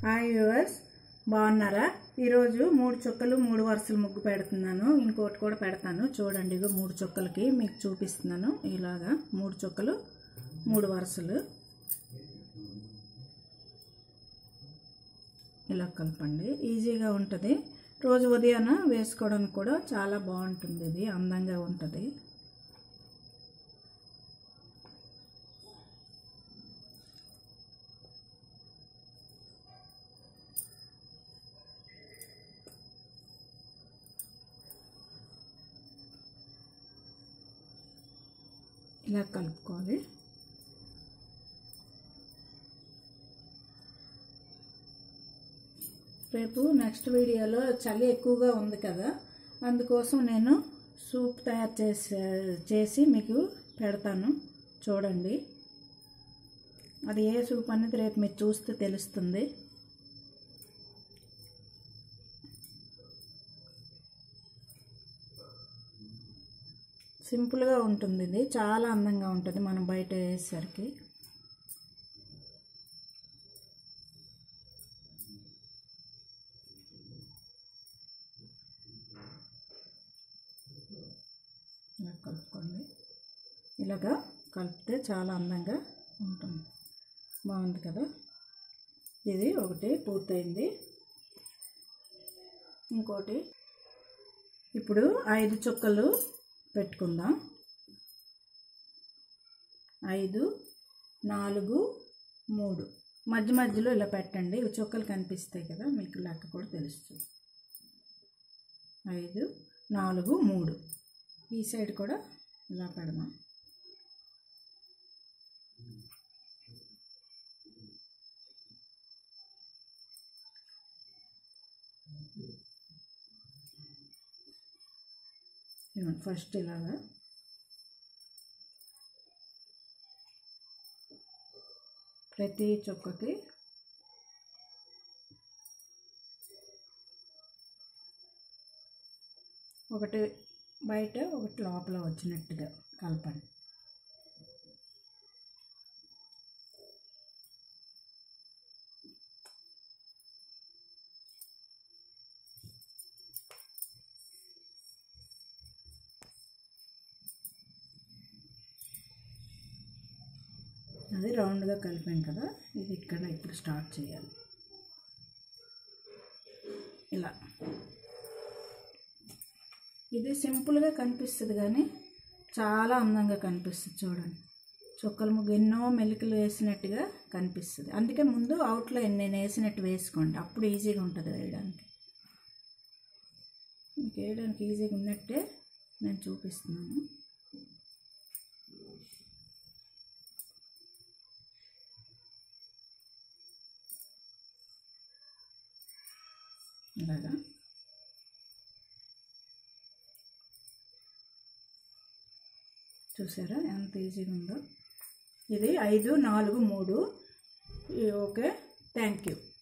hi viewers బాగున్నారా ఈరోజు మూడు చుక్కలు మూడు వరుసలు ముగ్గు పెడుతున్నాను ఇంకోటి కూడా పెడతాను చూడండి ఇగో మూడు చుక్కలకి మీకు చూపిస్తున్నాను ఇలాగా మూడు చుక్కలు మూడు వరుసలు ఇలా కలపండి ఈజీగా ఉంటుంది రోజు ఉదయాన వేసుకోవడానికి కూడా చాలా బాగుంటుంది ఇది అందంగా ఉంటుంది ఇలా కలుపుకోవాలి రేపు నెక్స్ట్ వీడియోలో చలి ఎక్కువగా ఉంది కదా అందుకోసం నేను సూప్ తయారు చేసి చేసి మీకు పెడతాను చూడండి అది ఏ సూప్ అనేది రేపు మీరు చూస్తే తెలుస్తుంది సింపుల్గా ఉంటుంది ఇది చాలా అందంగా ఉంటుంది మనం బయట వేసేసరికి ఇలా కలుపుకోండి ఇలాగా కలిపితే చాలా అందంగా ఉంటుంది బాగుంది కదా ఇది ఒకటి పూర్తయింది ఇంకోటి ఇప్పుడు ఐదు చుక్కలు పెట్టుకుందాం ఐదు నాలుగు మూడు మధ్య మధ్యలో ఇలా పెట్టండి ఇవి చుక్కలు కనిపిస్తాయి కదా మీకు లెక్క కూడా తెలుస్తుంది ఐదు నాలుగు మూడు ఈ సైడ్ కూడా ఇలా పెడదాం ఫస్ట్ ఇలాగా ప్రతి చుక్కకి ఒకటి బయట ఒకటి లోపల వచ్చినట్టుగా కలపండి అది రౌండ్గా కలిపాం కదా ఇది ఇక్కడ ఇప్పుడు స్టార్ట్ చేయాలి ఇలా ఇది సింపుల్గా కనిపిస్తుంది కానీ చాలా అందంగా కనిపిస్తుంది చూడండి చుక్కల ముగ్గు ఎన్నో మెలికలు వేసినట్టుగా కనిపిస్తుంది అందుకే ముందు అవుట్లైన్ నేను వేసినట్టు వేసుకోండి అప్పుడు ఈజీగా ఉంటుంది వేయడానికి మీకు వేయడానికి ఈజీగా ఉన్నట్టే నేను చూపిస్తున్నాను ఇలాగా చూసారా ఎంత ఈజీగా ఉందో ఇది ఐదు నాలుగు మూడు ఓకే థ్యాంక్ యూ